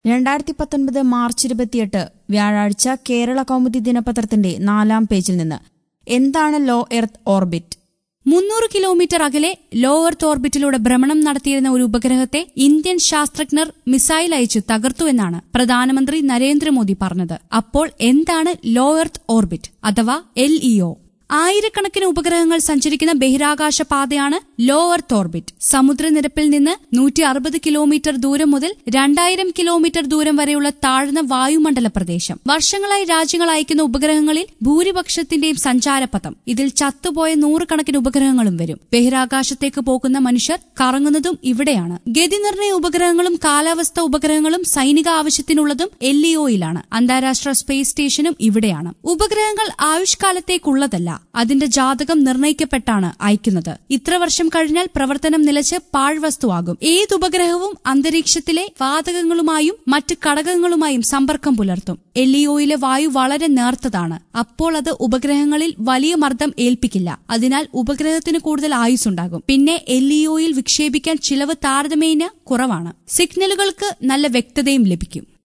രണ്ടായിരത്തി പത്തൊൻപത് മാർച്ച് ഇരുപത്തിയെട്ട് വ്യാഴാഴ്ച കേരള കൗമുദി ദിനപത്രത്തിന്റെ നാലാം പേജിൽ നിന്ന് എന്താണ് ലോ എർത്ത് ഓർബിറ്റ് മുന്നൂറ് കിലോമീറ്റർ അകലെ ലോ എർത്ത് ഓർബിറ്റിലൂടെ ഭ്രമണം നടത്തിയിരുന്ന ഒരു ഉപഗ്രഹത്തെ ഇന്ത്യൻ ശാസ്ത്രജ്ഞർ മിസൈൽ അയച്ചു തകർത്തുവെന്നാണ് പ്രധാനമന്ത്രി നരേന്ദ്രമോദി പറഞ്ഞത് അപ്പോൾ എന്താണ് ലോ എർത്ത് ഓർബിറ്റ് അഥവാ എൽ ആയിരക്കണക്കിന് ഉപഗ്രഹങ്ങൾ സഞ്ചരിക്കുന്ന ബഹിരാകാശ പാതയാണ് ലോ എർത്ത് ഓർബിറ്റ് സമുദ്രനിരപ്പിൽ നിന്ന് നൂറ്റി അറുപത് കിലോമീറ്റർ ദൂരം മുതൽ രണ്ടായിരം കിലോമീറ്റർ ദൂരം വരെയുള്ള താഴ്ന്ന വായുമണ്ഡല പ്രദേശം വർഷങ്ങളായി രാജ്യങ്ങൾ അയക്കുന്ന ഉപഗ്രഹങ്ങളിൽ ഭൂരിപക്ഷത്തിന്റെയും സഞ്ചാരപഥം ഇതിൽ ചത്തുപോയ നൂറുകണക്കിന് ഉപഗ്രഹങ്ങളും വരും ബഹിരാകാശത്തേക്ക് പോകുന്ന മനുഷ്യർ കറങ്ങുന്നതും ഇവിടെയാണ് ഗതിനിർണയ ഉപഗ്രഹങ്ങളും കാലാവസ്ഥ ഉപഗ്രഹങ്ങളും സൈനിക ആവശ്യത്തിനുള്ളതും എൽഇഒയിലാണ് അന്താരാഷ്ട്ര സ്പേസ് സ്റ്റേഷനും ഇവിടെയാണ് ഉപഗ്രഹങ്ങൾ ആയുഷ്കാലത്തേക്കുള്ളതല്ല അതിന്റെ ജാതകം നിർണയിക്കപ്പെട്ടാണ് അയക്കുന്നത് ഇത്ര വർഷം കഴിഞ്ഞാൽ പ്രവർത്തനം നിലച്ച് പാഴ്വസ്തുവാകും ഏത് ഉപഗ്രഹവും അന്തരീക്ഷത്തിലെ വാതകങ്ങളുമായും മറ്റ് ഘടകങ്ങളുമായും സമ്പർക്കം പുലർത്തും എൽഇഒയിലെ വായു വളരെ നേർത്തതാണ് അപ്പോൾ അത് ഉപഗ്രഹങ്ങളിൽ വലിയ മർദ്ദം ഏൽപ്പിക്കില്ല അതിനാൽ ഉപഗ്രഹത്തിന് കൂടുതൽ ആയുസ്സുണ്ടാകും പിന്നെ എൽഇഒയിൽ വിക്ഷേപിക്കാൻ ചിലവ് താരതമ്യേന കുറവാണ് സിഗ്നലുകൾക്ക് നല്ല വ്യക്തതയും ലഭിക്കും